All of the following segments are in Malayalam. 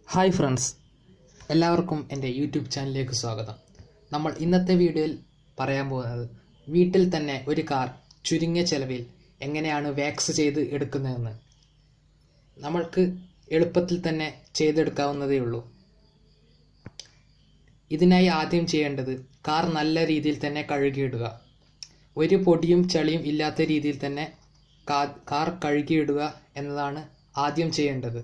ഹായ് ഫ്രണ്ട്സ് എല്ലാവർക്കും എൻ്റെ യൂട്യൂബ് ചാനലിലേക്ക് സ്വാഗതം നമ്മൾ ഇന്നത്തെ വീഡിയോയിൽ പറയാൻ പോകുന്നത് വീട്ടിൽ തന്നെ ഒരു കാർ ചുരുങ്ങിയ ചെലവിൽ എങ്ങനെയാണ് വാക്സ് ചെയ്ത് എടുക്കുന്നതെന്ന് നമ്മൾക്ക് എളുപ്പത്തിൽ തന്നെ ചെയ്തെടുക്കാവുന്നതേ ഉള്ളൂ ഇതിനായി ആദ്യം ചെയ്യേണ്ടത് കാർ നല്ല രീതിയിൽ തന്നെ കഴുകിയിടുക ഒരു പൊടിയും ചളിയും ഇല്ലാത്ത രീതിയിൽ തന്നെ കാ- കാർ കഴുകിയിടുക എന്നതാണ് ആദ്യം ചെയ്യേണ്ടത്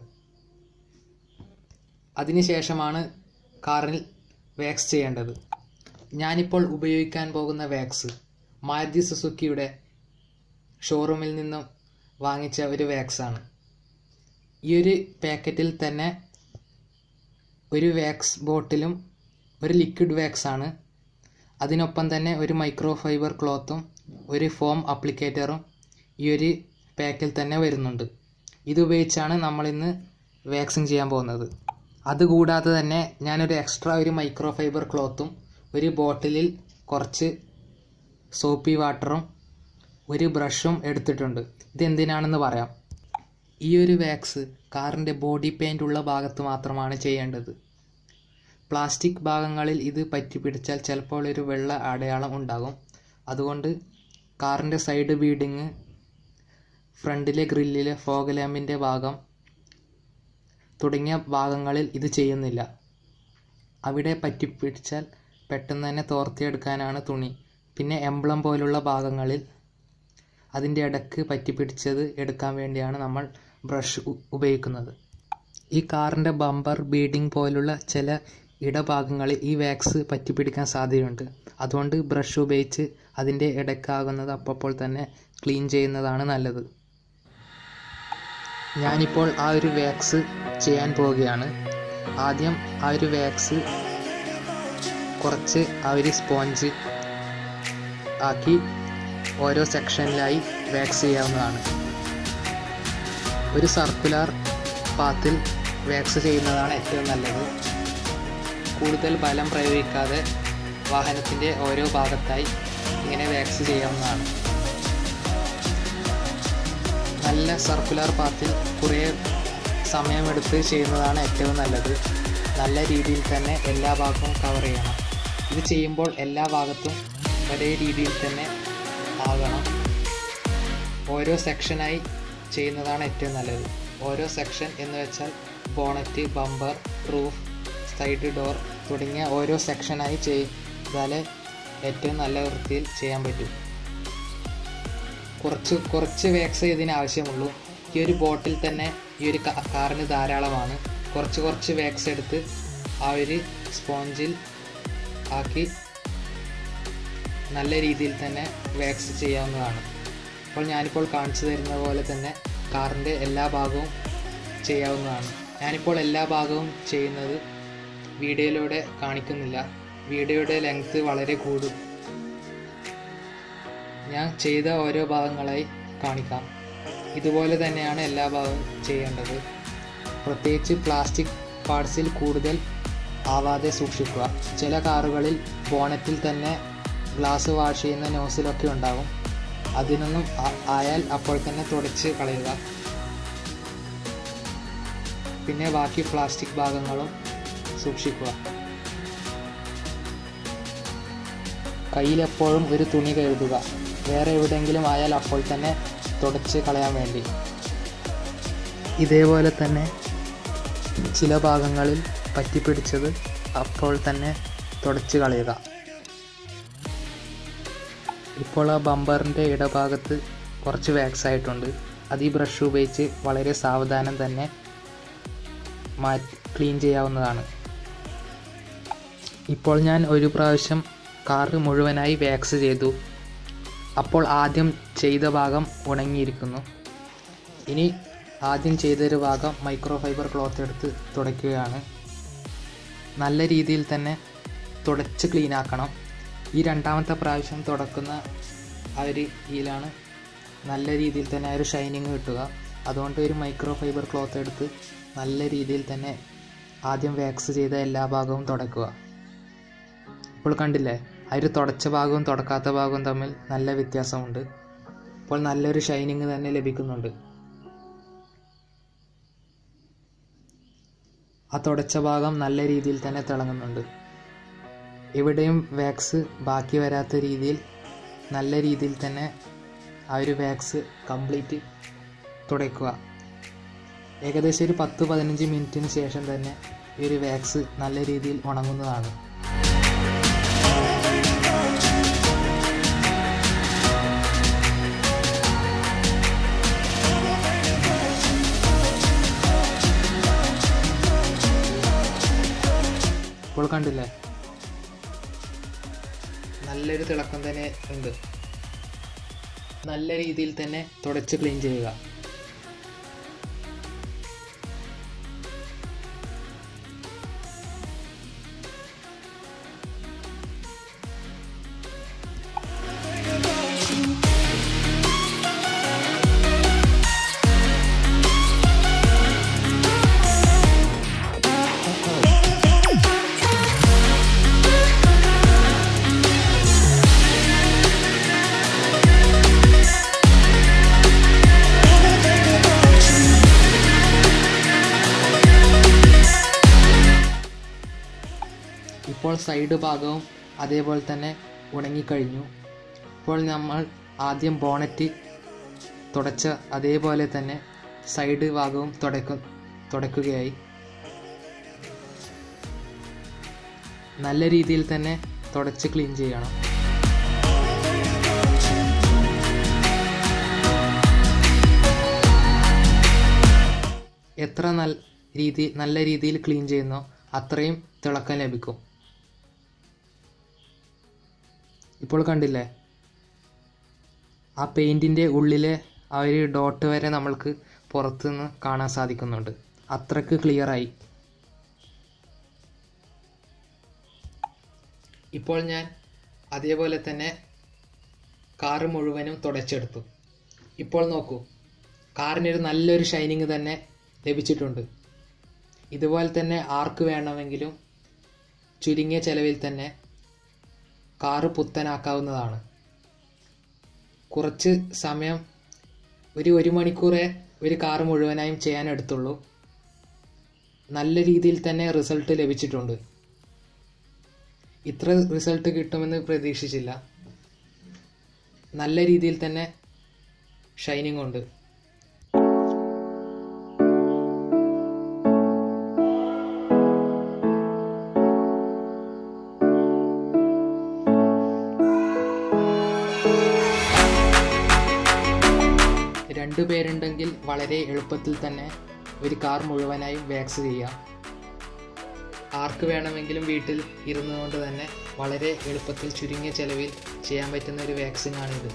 അതിനുശേഷമാണ് കാറിൽ വാക്സ് ചെയ്യേണ്ടത് ഞാനിപ്പോൾ ഉപയോഗിക്കാൻ പോകുന്ന വാക്സ് മാരുതി സുസുക്കിയുടെ ഷോറൂമിൽ നിന്നും വാങ്ങിച്ച ഒരു വാക്സാണ് ഈ ഒരു പാക്കറ്റിൽ തന്നെ ഒരു വാക്സ് ബോട്ടിലും ഒരു ലിക്വിഡ് വാക്സ് ആണ് അതിനൊപ്പം തന്നെ ഒരു മൈക്രോ ഫൈബർ ക്ലോത്തും ഒരു ഫോം അപ്ലിക്കേറ്ററും ഈ ഒരു പാക്കിൽ തന്നെ വരുന്നുണ്ട് ഇത് ഉപയോഗിച്ചാണ് നമ്മളിന്ന് വാക്സിൻ ചെയ്യാൻ പോകുന്നത് അതുകൂടാതെ തന്നെ ഞാനൊരു എക്സ്ട്രാ ഒരു മൈക്രോ ഫൈബർ ക്ലോത്തും ഒരു ബോട്ടിലിൽ കുറച്ച് സോപ്പി വാട്ടറും ഒരു ബ്രഷും എടുത്തിട്ടുണ്ട് ഇതെന്തിനാണെന്ന് പറയാം ഈ ഒരു വാക്സ് കാറിൻ്റെ ബോഡി പെയിൻ്റ് ഉള്ള ഭാഗത്ത് മാത്രമാണ് ചെയ്യേണ്ടത് പ്ലാസ്റ്റിക് ഭാഗങ്ങളിൽ ഇത് പറ്റി പിടിച്ചാൽ ചിലപ്പോൾ ഒരു വെള്ള അടയാളം ഉണ്ടാകും അതുകൊണ്ട് കാറിൻ്റെ സൈഡ് ബീഡിങ് ഫ്രണ്ടിലെ ഗ്രില്ലിലെ ഫോഗ് ലാമ്പിൻ്റെ ഭാഗം തുടങ്ങിയ ഭാഗങ്ങളിൽ ഇത് ചെയ്യുന്നില്ല അവിടെ പറ്റിപ്പിടിച്ചാൽ പെട്ടെന്ന് തന്നെ തോർത്തിയെടുക്കാനാണ് തുണി പിന്നെ എംബ്ലം പോലുള്ള ഭാഗങ്ങളിൽ അതിൻ്റെ ഇടക്ക് പറ്റിപ്പിടിച്ചത് എടുക്കാൻ വേണ്ടിയാണ് നമ്മൾ ബ്രഷ് ഉ- ഉപയോഗിക്കുന്നത് ഈ കാറിൻ്റെ ബമ്പർ ബീഡിങ് പോലുള്ള ചില ഇടഭാഗങ്ങളിൽ ഈ വാക്സ് പറ്റിപ്പിടിക്കാൻ സാധ്യതയുണ്ട് അതുകൊണ്ട് ബ്രഷ് ഉപയോഗിച്ച് അതിൻ്റെ ഇടയ്ക്കാകുന്നത് അപ്പോൾ തന്നെ ക്ലീൻ ചെയ്യുന്നതാണ് നല്ലത് ഞാനിപ്പോൾ ആ ഒരു വാക്സ് ചെയ്യാൻ പോവുകയാണ് ആദ്യം ആ ഒരു വാക്സ് കുറച്ച് ആ ഒരു സ്പോഞ്ച് ആക്കി ഓരോ സെക്ഷനിലായി വാക്സ് ചെയ്യാവുന്നതാണ് ഒരു സർക്കുലർ പാത്തിൽ വാക്സ് ചെയ്യുന്നതാണ് ഏറ്റവും നല്ലത് കൂടുതൽ ബലം പ്രയോഗിക്കാതെ വാഹനത്തിൻ്റെ ഓരോ ഭാഗത്തായി ഇങ്ങനെ വാക്സ് ചെയ്യാവുന്നതാണ് നല്ല സർക്കുലർ പാത്തിൽ കുറേ സമയമെടുത്ത് ചെയ്യുന്നതാണ് ഏറ്റവും നല്ലത് നല്ല രീതിയിൽ തന്നെ എല്ലാ ഭാഗവും കവർ ചെയ്യണം ഇത് ചെയ്യുമ്പോൾ എല്ലാ ഭാഗത്തും ഒരേ രീതിയിൽ തന്നെ ആകണം ഓരോ സെക്ഷനായി ചെയ്യുന്നതാണ് ഏറ്റവും നല്ലത് ഓരോ സെക്ഷൻ എന്ന് വെച്ചാൽ bonnet bumper roof side door തുടങ്ങിയ ഓരോ സെക്ഷനായി ചെയ്താലേ ഏറ്റവും നല്ല വൃത്തിയിൽ ചെയ്യാൻ പറ്റും കുറച്ച് കുറച്ച് വാക്സ് ഇതിന് ആവശ്യമുള്ളൂ ഈ ഒരു ബോട്ടിൽ തന്നെ ഈ ഒരു കാ- കാറിന് ധാരാളമാണ് കുറച്ച് കുറച്ച് വാക്സ് എടുത്ത് ആ ഒരു സ്പോഞ്ചിൽ ആക്കി നല്ല രീതിയിൽ തന്നെ വാക്സ് ചെയ്യാവുന്നതാണ് അപ്പോൾ ഞാനിപ്പോൾ കാണിച്ചു തരുന്ന പോലെ തന്നെ കാറിൻ്റെ എല്ലാ ഭാഗവും ചെയ്യാവുന്നതാണ് ഞാനിപ്പോൾ എല്ലാ ഭാഗവും ചെയ്യുന്നത് വീഡിയോയിലൂടെ കാണിക്കുന്നില്ല വീഡിയോയുടെ ലെങ്ത് വളരെ കൂടും ഞാൻ ചെയ്ത ഓരോ ഭാഗങ്ങളായി കാണിക്കാം ഇതുപോലെ തന്നെയാണ് എല്ലാ ഭാഗവും ചെയ്യേണ്ടത് പ്രത്യേകിച്ച് പ്ലാസ്റ്റിക് പാർട്സിൽ കൂടുതൽ ആവാതെ സൂക്ഷിക്കുക ചില കാറുകളിൽ ബോണറ്റിൽ തന്നെ ഗ്ലാസ് വാഷ് ചെയ്യുന്ന നോസിലൊക്കെ ഉണ്ടാകും അതിനൊന്നും ആ- ആയാൽ അപ്പോൾ തന്നെ തുടച്ച് കളയുക പിന്നെ ബാക്കി പ്ലാസ്റ്റിക് ഭാഗങ്ങളും സൂക്ഷിക്കുക കയ്യിലെപ്പോഴും ഒരു തുണി കരുതുക വേറെ എവിടെയെങ്കിലും ആയാൽ അപ്പോൾ തന്നെ തുടച്ച് കളയാൻ വേണ്ടി ഇതേപോലെ തന്നെ ചില ഭാഗങ്ങളിൽ പറ്റിപ്പിടിച്ചത് അപ്പോൾ തന്നെ തുടച്ച് കളയുക ഇപ്പോൾ ആ ബമ്പറിൻ്റെ ഇടഭാഗത്ത് കുറച്ച് വാക്സ് ആയിട്ടുണ്ട് അത് ഈ ബ്രഷ് ഉപയോഗിച്ച് വളരെ സാവധാനം തന്നെ മാറ്റി ക്ലീൻ ചെയ്യാവുന്നതാണ് ഇപ്പോൾ ഞാൻ ഒരു പ്രാവശ്യം കാറ് മുഴുവനായി വാക്സ് ചെയ്തു അപ്പോൾ ആദ്യം ചെയ്ത ഭാഗം ഉണങ്ങിയിരിക്കുന്നു ഇനി ആദ്യം ചെയ്തൊരു ഭാഗം മൈക്രോ ഫൈബർ ക്ലോത്ത് എടുത്ത് തുടയ്ക്കുകയാണ് നല്ല രീതിയിൽ തന്നെ തുടച്ച് ക്ലീൻ ആക്കണം ഈ രണ്ടാമത്തെ പ്രാവശ്യം തുടക്കുന്ന ആ ഒരു ഇതിലാണ് നല്ല രീതിയിൽ തന്നെ ആ ഒരു ഷൈനിങ് കിട്ടുക അതുകൊണ്ട് ഒരു മൈക്രോ ഫൈബർ ക്ലോത്ത് എടുത്ത് നല്ല രീതിയിൽ തന്നെ ആദ്യം വാക്സ് ചെയ്ത എല്ലാ ഭാഗവും തുടക്കുക ഇപ്പോൾ കണ്ടില്ലേ ആ ഒരു തുടച്ച ഭാഗവും തുടക്കാത്ത ഭാഗവും തമ്മിൽ നല്ല വ്യത്യാസമുണ്ട് ഇപ്പോൾ നല്ലൊരു ഷൈനിങ് തന്നെ ലഭിക്കുന്നുണ്ട് ആ തുടച്ച ഭാഗം നല്ല രീതിയിൽ തന്നെ തിളങ്ങുന്നുണ്ട് എവിടെയും വാക്സ് ബാക്കി വരാത്ത രീതിയിൽ നല്ല രീതിയിൽ തന്നെ ആ ഒരു വാക്സ് കംപ്ലീറ്റ് തുടയ്ക്കുക ഏകദേശം ഒരു പത്ത് പതിനഞ്ച് മിനിറ്റിന് ശേഷം തന്നെ ഈ ഒരു വാക്സ് നല്ല രീതിയിൽ ഉണങ്ങുന്നതാണ് ഇപ്പോൾ കണ്ടില്ലേ നല്ലൊരു തിളക്കം തന്നെ ഉണ്ട് നല്ല രീതിയിൽ തന്നെ തുടച്ച് ക്ലീൻ ചെയ്യുക ഇപ്പോൾ സൈഡ് ഭാഗവും അതേപോലെ തന്നെ ഉണങ്ങിക്കഴിഞ്ഞു ഇപ്പോൾ നമ്മൾ ആദ്യം ബോണറ്റ് തുടച്ച അതേപോലെ തന്നെ സൈഡ് ഭാഗവും തുടക്ക തുടയ്ക്കുകയായി നല്ല രീതിയിൽ തന്നെ തുടച്ച് ക്ലീൻ ചെയ്യണം എത്ര നല്ല രീതി നല്ല രീതിയിൽ ക്ലീൻ ചെയ്യുന്നോ അത്രയും തിളക്കം ലഭിക്കും ഇപ്പോൾ കണ്ടില്ലേ ആ പെയിൻറ്റിൻ്റെ ഉള്ളിലെ ആ ഒരു ഡോട്ട് വരെ നമ്മൾക്ക് പുറത്തുനിന്ന് കാണാൻ സാധിക്കുന്നുണ്ട് അത്രക്ക് ക്ലിയറായി ഇപ്പോൾ ഞാൻ അതേപോലെ തന്നെ കാറ് മുഴുവനും തുടച്ചെടുത്തു ഇപ്പോൾ നോക്കൂ കാറിനൊരു നല്ലൊരു ഷൈനിങ് തന്നെ ലഭിച്ചിട്ടുണ്ട് ഇതുപോലെ തന്നെ ആർക്ക് വേണമെങ്കിലും ചുരുങ്ങിയ ചെലവിൽ തന്നെ കാറ് പുത്തനാക്കാവുന്നതാണ് കുറച്ച് സമയം ഒരു ഒരു മണിക്കൂറേ ഒരു കാറ് മുഴുവനായും ചെയ്യാൻ എടുത്തുള്ളൂ നല്ല രീതിയിൽ തന്നെ റിസൾട്ട് ലഭിച്ചിട്ടുണ്ട് ഇത്ര റിസൾട്ട് കിട്ടുമെന്ന് പ്രതീക്ഷിച്ചില്ല നല്ല രീതിയിൽ തന്നെ ഷൈനിങ് ഉണ്ട് രണ്ടു പേരുണ്ടെങ്കിൽ വളരെ എളുപ്പത്തിൽ തന്നെ ഒരു കാർ മുഴുവനായും വാക്സ് ചെയ്യാം ആർക്ക് വേണമെങ്കിലും വീട്ടിൽ ഇരുന്നുകൊണ്ട് തന്നെ വളരെ എളുപ്പത്തിൽ ചുരുങ്ങിയ ചെലവിൽ ചെയ്യാൻ പറ്റുന്ന ഒരു വാക്സിൻ ആണിത്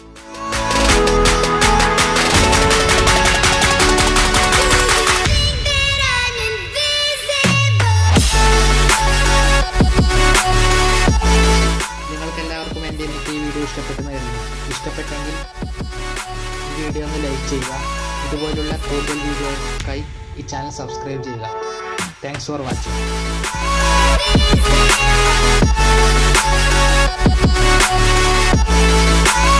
നിങ്ങൾക്ക് എല്ലാവർക്കും എൻ്റെ ഇന്നത്തെ ഈ വീഡിയോ ഇഷ്ടപ്പെട്ടെന്ന് കരുതുന്നു ഇഷ്ടപ്പെട്ടെങ്കിൽ ഈ വീഡിയോ ഒന്ന് ലൈക്ക് ചെയ്യുക ഇതുപോലുള്ള കൂടുതൽ വീഡിയോകൾക്കായി ഈ ചാനൽ സബ്സ്ക്രൈബ് ചെയ്യുക thanks for watching Thank you.